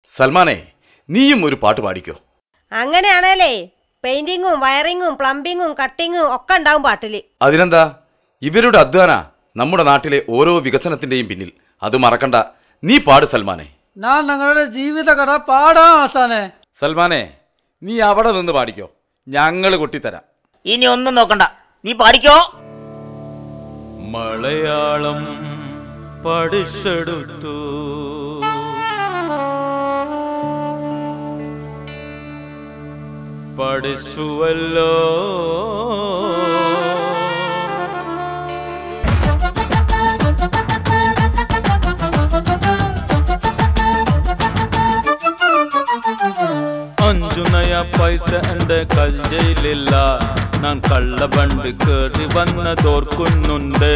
സൽമാനെ നീയും ഒരു പാട്ട് പാടിക്കോ അങ്ങനെയാണേലേ പെയിന്റിങ്ങും വയറിങ്ങും പ്ലംബിങ്ങും കട്ടിങ്ങും ഒക്കെ ഉണ്ടാവും പാട്ടില് അതിനെന്താ ഇവരുടെ അധ്വാന നമ്മുടെ നാട്ടിലെ ഓരോ വികസനത്തിന്റെയും പിന്നിൽ അത് മറക്കണ്ട നീ പാട് സൽമാനെ ഞാൻ ഞങ്ങളുടെ ജീവിത കഥ പാടാം ആസാനെ സൽമാനെ നീ അവിടെ നിന്ന് പാടിക്കോ ഞങ്ങൾ കൊട്ടിത്തരാം ഇനി ഒന്നും നോക്കണ്ട നീ പാടിക്കോ മലയാളം പഠിച്ചെടുത്തു പഠിച്ചുവല്ലോ അഞ്ചു നയ പൈസ എന്റെ കയ്യിലില്ല ഞാൻ കള്ളബണ്ട് കേറി വന്നതോർക്കുന്നുണ്ട്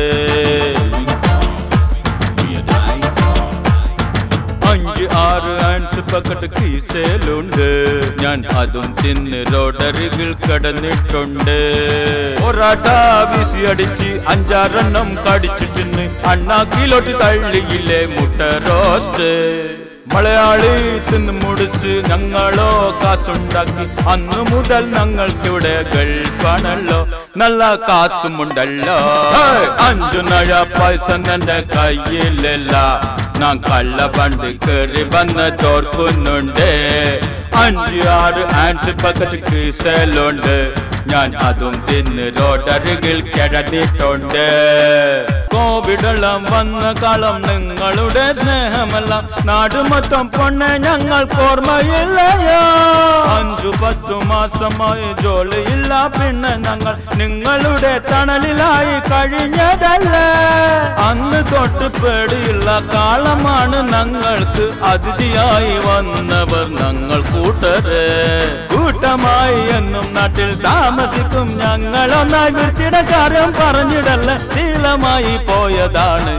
അഞ്ച് ആറ് ആൻസ് പക്കട്ട് കീസേലുണ്ട് ഞാൻ അതും തിന്ന് റോഡരികിൽ കടന്നിട്ടുണ്ട് ഒരാട്ട വീസി അടിച്ച് അഞ്ചാറെണ്ണം കടിച്ചു തിന്ന് അണ്ണാക്കിലോട്ട് തള്ളിയില്ലേ മുട്ട റോസ്റ്റ് മലയാളി തിന്ന് മുടിച്ച് ഞങ്ങളോ കാശുണ്ടാക്കി അന്ന് മുതൽ ഞങ്ങൾക്കിവിടെ ഗൾഫാണല്ലോ നല്ല കാശുമുണ്ടല്ലോ ഹേയ്! അഞ്ചു നഴ പൈസ എന്റെ കയ്യിലല്ല ഞാൻ കള്ള പണ്ട് കയറി വന്ന് തോർക്കുന്നുണ്ട് അഞ്ച് ആറ് ആൻസ് പക്കറ്റ് കീസലുണ്ട് ഞാൻ അതും തിന്ന് റോഡരികിൽ കിടന്നിട്ടുണ്ട് കോവിഡെല്ലാം വന്ന കാലം നിങ്ങളുടെ സ്നേഹമെല്ലാം നാട് മൊത്തം പൊണ്ണെ ഞങ്ങൾക്ക് ഓർമ്മയില്ലയോ അഞ്ചു പത്തു മാസമായി ജോലിയില്ല പിന്നെ ഞങ്ങൾ നിങ്ങളുടെ തണലിലായി കഴിഞ്ഞതല്ലേ അന്ന് തൊട്ട് പേടിയുള്ള കാലമാണ് ഞങ്ങൾക്ക് അതിഥിയായി വന്നവർ ഞങ്ങൾ കൂട്ടര് കൂട്ടമായി എന്നും നാട്ടിൽ താമസിക്കും ഞങ്ങളൊന്നായി വൃത്തിയുടെ കാര്യം പറഞ്ഞിടല്ല ശീലമായി പോയതാണ്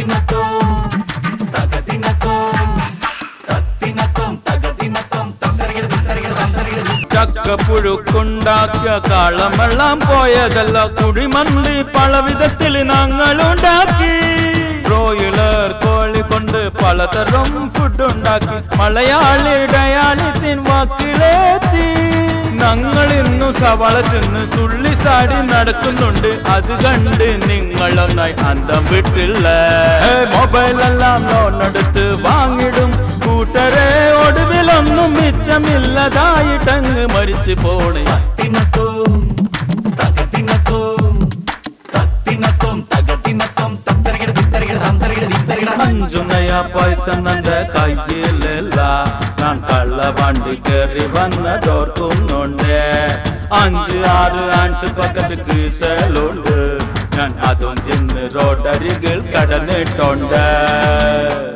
ചക്കപ്പുഴുക്കുണ്ടാക്കിയ കാളമെല്ലാം പോയതല്ല കുഴിമന്തി പല വിധത്തിൽ ഞങ്ങളുണ്ടാക്കി ബ്രോയിലർ കോഴി കൊണ്ട് പലതരം ഫുഡ് ഉണ്ടാക്കി മലയാളി ഡയാലിസിൻ വാക്കിലെത്തി ഞങ്ങൾ ഇന്നു സവാള തിന്ന് സുള്ളി സാടി നടക്കുന്നുണ്ട് അത് കണ്ട് നിങ്ങളൊന്നായി അന്തം വിട്ടില്ല മൊബൈലെല്ലാം ലോൺ എടുത്ത് വാങ്ങിടും കൂട്ടരെ ഒടുവിലൊന്നും മിച്ചമില്ലതായിട്ടങ്ങ് മരിച്ചു പോണേ അഞ്ചു നയ പൈസ നന്റെ കയ്യിലില്ല ഞാൻ കള്ള വണ്ടി കയറി വന്നതോർക്കുന്നുണ്ട് അഞ്ച് ആറ് ആൻസ് പക്കറ്റ് കീസലുണ്ട് ഞാൻ അതും തിന്ന് റോഡരികിൽ കടന്നിട്ടുണ്ട്